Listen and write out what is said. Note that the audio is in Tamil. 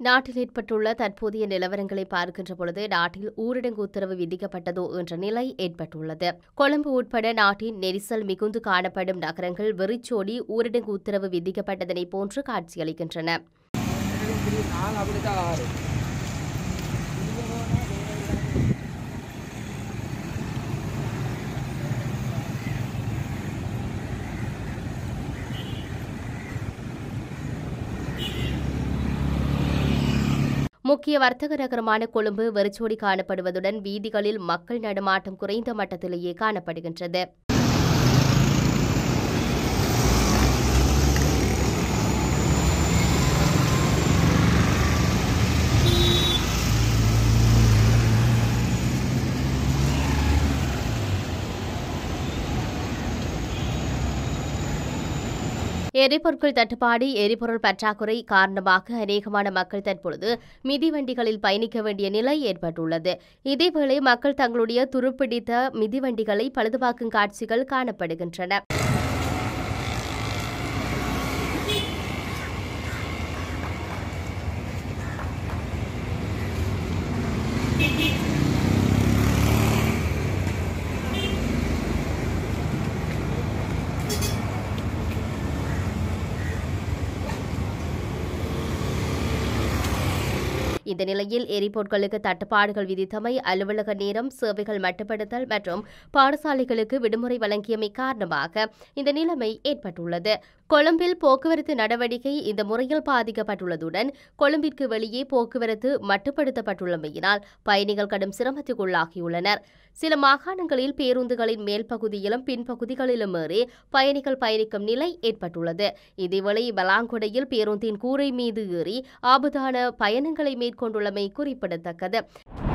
நாட்டில் ஏற்பட்டுள்ள தற்போதைய நிலவரங்களை பார்க்கின்ற பொழுது நாட்டில் ஊரடங்கு உத்தரவு விதிக்கப்பட்டதோ என்ற நிலை ஏற்பட்டுள்ளது கொழும்பு உட்பட நாட்டின் நெரிசல் மிகுந்து காணப்படும் நகரங்கள் வெறிச்சோடி ஊரடங்கு உத்தரவு விதிக்கப்பட்டதனை போன்று காட்சியளிக்கின்றன நாங்கள் அப்படித்தான் ஆறு முக்கிய வர்த்தக நகரமான கொழும்பு வெறிச்சோடி காணப்படுவதுடன் வீதிகளில் மக்கள் நடமாட்டம் குறைந்த மட்டத்திலேயே காணப்படுகின்றது எரிபொருட்கள் தட்டுப்பாடு எரிபொருள் பற்றாக்குறை காரணமாக அநேகமான மக்கள் தற்பொழுது மிதிவண்டிகளில் பயணிக்க வேண்டிய நிலை ஏற்பட்டுள்ளது இதேவேளை மக்கள் தங்களுடைய துருப்பிடித்த மிதிவண்டிகளை பழுதுபார்க்கும் காட்சிகள் காணப்படுகின்றன இந்த நிலையில் எரிபொருட்களுக்கு தட்டுப்பாடுகள் விதித்தமை அலுவலக நேரம் சேவைகள் மட்டுப்படுத்தல் மற்றும் பாடசாலைகளுக்கு விடுமுறை வழங்கியமை காரணமாக இந்த நிலைமை ஏற்பட்டுள்ளது கொழும்பில் போக்குவரத்து நடவடிக்கை இந்த முறையில் பாதிக்கப்பட்டுள்ளதுடன் கொழும்பிற்கு வெளியே போக்குவரத்து மட்டுப்படுத்தப்பட்டுள்ளமையினால் பயணிகள் கடும் சிரமத்துக்குள்ளாகியுள்ளனர் சில மாகாணங்களில் பேருந்துகளின் மேல் பகுதியிலும் பின்பகுதிகளிலும் ஏறி பயணிகள் பயணிக்கும் நிலை ஏற்பட்டுள்ளது இதேவேளை பலாங்குடையில் பேருந்தின் கூரை மீது ஏறி ஆபத்தான பயணங்களை மேற்கொண்டுள்ளமை குறிப்பிடத்தக்கது